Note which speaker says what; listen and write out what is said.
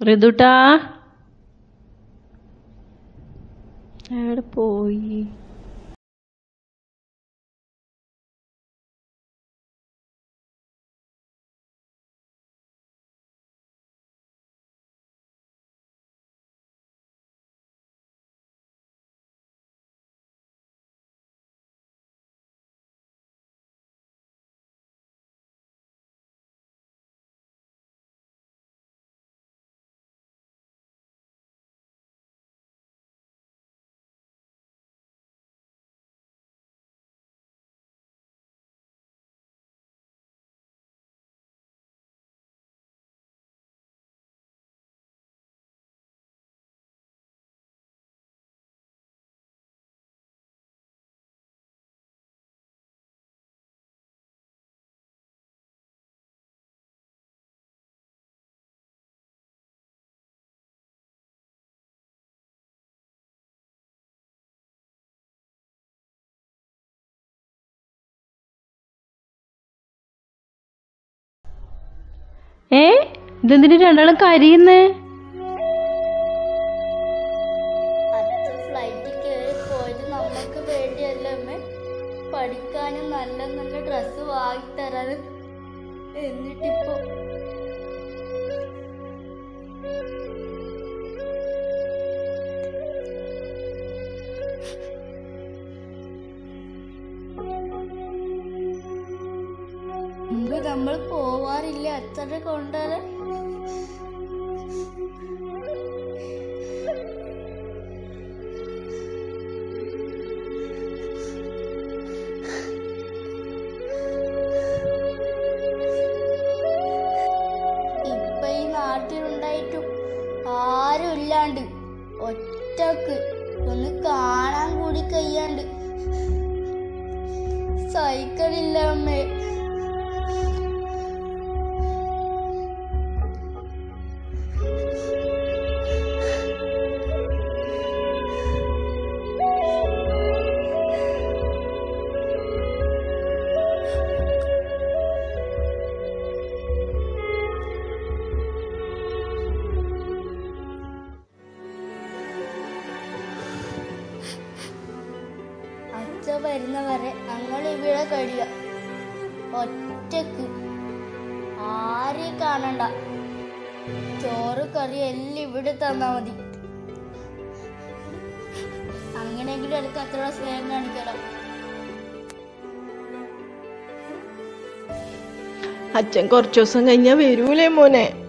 Speaker 1: ഋതുട്ടാ എവിടെ പോയി ഏ ഇതെന്തിനു രണ്ടാളും കരയുന്നേ
Speaker 2: അച്ഛൻ ഫ്ലൈറ്റിൽ കയറി പോയത് നമ്മൾക്ക് വേണ്ടിയല്ല അമ്മേ പഠിക്കാനും നല്ല നല്ല ഡ്രസ്സ് വാങ്ങിത്തരാനും എന്നിട്ടിപ്പോ മുമ്പ് നമ്മൾ പോവാറില്ല അച്ഛനെ കൊണ്ടുവരാൻ ഇപ്പൊ ഈ നാട്ടിലുണ്ടായിട്ടും ആരും ഇല്ലാണ്ട് ഒറ്റക്ക് ഒന്ന് കാണാൻ കൂടി കഴിയാണ്ട് സൈക്കിളില്ല അമ്മേ അച്ഛ വരുന്നവരെ ഞങ്ങൾ ഇവിടെ കഴിയുക ഒറ്റക്ക് ആരെയും കാണണ്ട ചോറ് കറി എല്ലാം ഇവിടെ തന്നാ മതി അങ്ങനെയെങ്കിലും എനിക്ക് അത്ര സ്നേഹം കാണിക്കണം
Speaker 1: അച്ഛൻ കുറച്ചു ദിവസം കഴിഞ്ഞാ വരൂലേ മോനെ